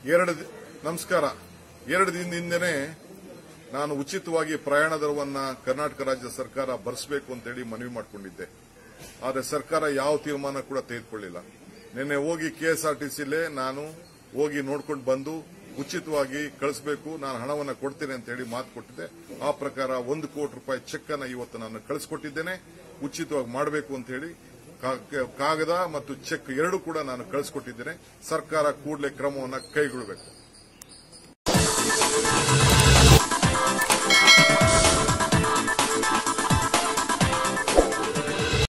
ಎರಡು ದಿ- ನಮಸ್ಕಾರ ಎರಡು ದಿನದಿಂದನೇ ನಾನು ಉಚಿತವಾಗಿ ಪ್ರಯಾಣ ದರವನ್ನ ಕರ್ನಾಟಕ ರಾಜ್ಯ ಸರ್ಕಾರ ಭರಿಸಬೇಕು ಅಂತೇಳಿ ಮನವಿ ಮಾಡಿಕೊಂಡಿದ್ದೆ ಆದರೆ ಸರ್ಕಾರ ಯಾವ ತೀರ್ಮಾನ ಕೂಡ ತೆಗೆದುಕೊಳ್ಳಿಲ್ಲ ನಿನ್ನೆ ಹೋಗಿ ಕೆಎಸ್ಆರ್ಟಿಸಿಲೇ ನಾನು ಹೋಗಿ ನೋಡ್ಕೊಂಡು ಬಂದು ಉಚಿತವಾಗಿ ಕಳಿಸಬೇಕು ನಾನು ಹಣವನ್ನು ಕೊಡ್ತೇನೆ ಅಂತ ಹೇಳಿ ಮಾತು ಕೊಟ್ಟಿದ್ದೆ ಆ ಪ್ರಕಾರ ಒಂದು ಕೋಟಿ ರೂಪಾಯಿ ಚೆಕ್ ಅನ್ನ ಇವತ್ತು ನಾನು ಕಳಿಸ್ಕೊಟ್ಟಿದ್ದೇನೆ ಉಚಿತವಾಗಿ ಮಾಡಬೇಕು ಅಂತ ಹೇಳಿ ಕಾ- ಕಾಗದ ಮತ್ತು ಚೆಕ್ ಎರಡೂ ಕೂಡ ನಾನು ಕಳಿಸ್ಕೊಟ್ಟಿದ್ದೇನೆ ಸರ್ಕಾರ ಕೂಡಲೇ ಕ್ರಮವನ್ನು ಕೈಗೊಳ್ಳಬೇಕು